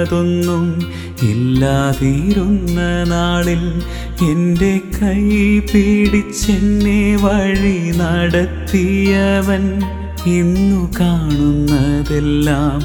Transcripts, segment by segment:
കാണുന്നതൊന്നും ഇല്ലാതിരുന്ന നാളിൽ എൻ്റെ കൈ പിടിച്ചെന്നെ വഴി നടത്തിയവൻ ഇന്നു കാണുന്നതെല്ലാം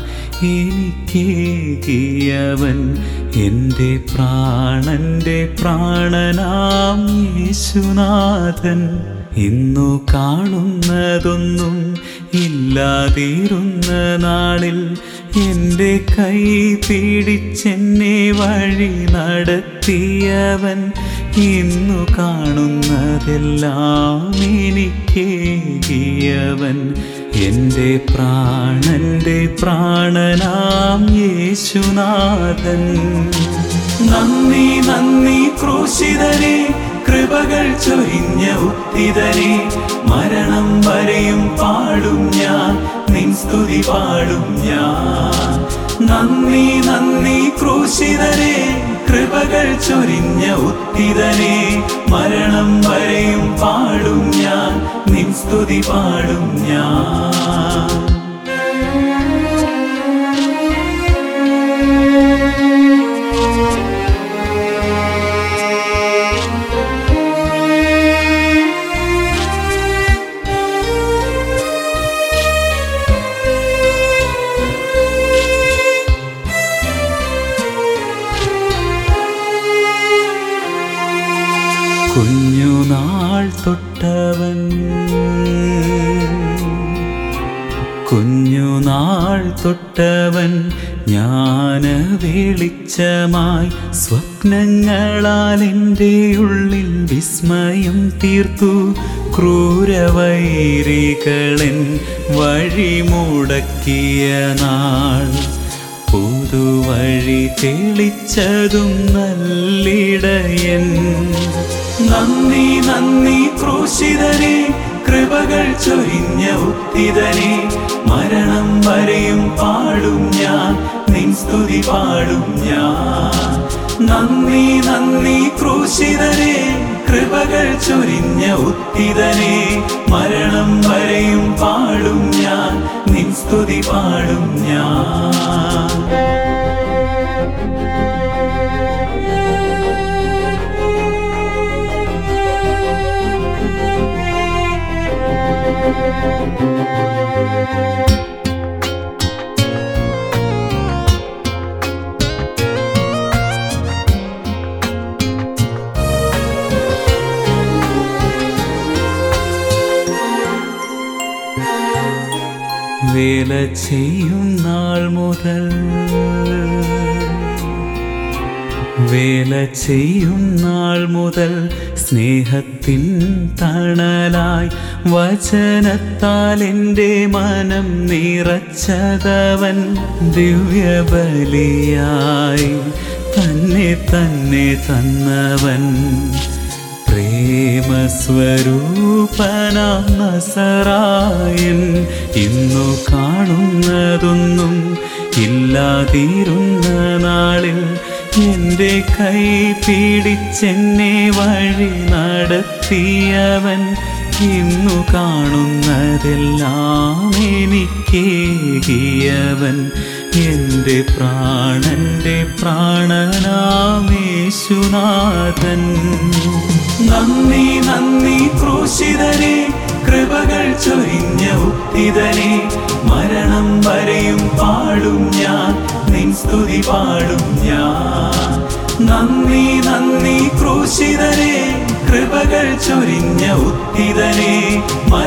എനിക്കേകിയവൻ എൻ്റെ പ്രാണന്റെ പ്രാണനാം യേശുനാഥൻ ഇന്നു കാണുന്നതൊന്നും ഇല്ലാതിരുന്ന നാളിൽ എൻ്റെ കൈ പിടിച്ചെന്നെ വഴി നടത്തിയവൻ ഇന്നു കാണുന്നതെല്ലാം എനിക്കേകിയവൻ എൻ്റെ പ്രാണന്റെ പ്രാണനാം യേശുനാഥൻ നന്ദി നന്ദി ക്രൂശിതനെ കൃപകൾ ചൊരിഞ്ഞ ഉത്തിതനെ മരണം വരെയും പാടും ഞാൻ നിൻ സ്തുതി പാടും ഞാൻ നന്ദി നന്ദി ക്രൂശിതനെ കൃപകൾ ചൊരിഞ്ഞ ഉത്തിതനെ മരണം വരെയും പാടും ഞാൻ നിൻ സ്തുതി പാടും ഞാൻ കുഞ്ഞുനാൾ തൊട്ടവൻ കുഞ്ഞുനാൾ തൊട്ടവൻ ജ്ഞാന വെളിച്ചമായി സ്വപ്നങ്ങളാൽ എൻ്റെ ഉള്ളിൽ വിസ്മയം തീർത്തു ക്രൂരവൈരികളൻ വഴിമുടക്കിയ നാൾ പുതുവഴി തെളിച്ചതും നല്ലിടയൻ നന്ദി നന്ദി ക്രൂശിതനെ കൃപകൾ ചൊരിഞ്ഞ ഉത്തിതനെ മരണം വരെയും പാടും ഞാൻ നിൻ സ്തുതി പാടും ഞാൻ നന്ദി നന്ദി ക്രൂശിതനെ കൃപകൾ ചൊരിഞ്ഞ ഉത്തിതനെ മരണം വരെയും പാടും ഞാൻ നിൻ സ്തുതി പാടും ഞാൻ വേല ചെയ്യും നാൾ മുതൽ വേല ചെയ്യും നാൾ മുതൽ സ്നേഹത്തിൻ തണലായി വചനത്താൽ എൻ്റെ മനം നിറച്ചതവൻ ദിവ്യബലിയായി തന്നെ തന്നെ തന്നവൻ പ്രേമസ്വരൂപനാം നസറായൻ ഇന്നു കാണുന്നതൊന്നും ഇല്ലാതിരുന്ന നാളിൽ എൻ്റെ കൈ പിടിച്ചെന്നെ വഴി നടത്തിയവൻ ഇന്നു കാണുന്നതെല്ലാം എനിക്കേകിയവൻ എൻ്റെ പ്രാണന്റെ പ്രാണനാമേശുനാഥൻ നന്ദി നന്ദി ക്രൂശിതനെ കൃപകൾ ചൊരിഞ്ഞ ഉത്തിതനെ മരണം വരെയും പാടും ഞാൻ നിൻ സ്തുതി പാടും ഞാൻ നന്ദി നന്ദി ക്രൂശിതനെ കൃപകൾ ചൊരിഞ്ഞ ഉത്തിതനെ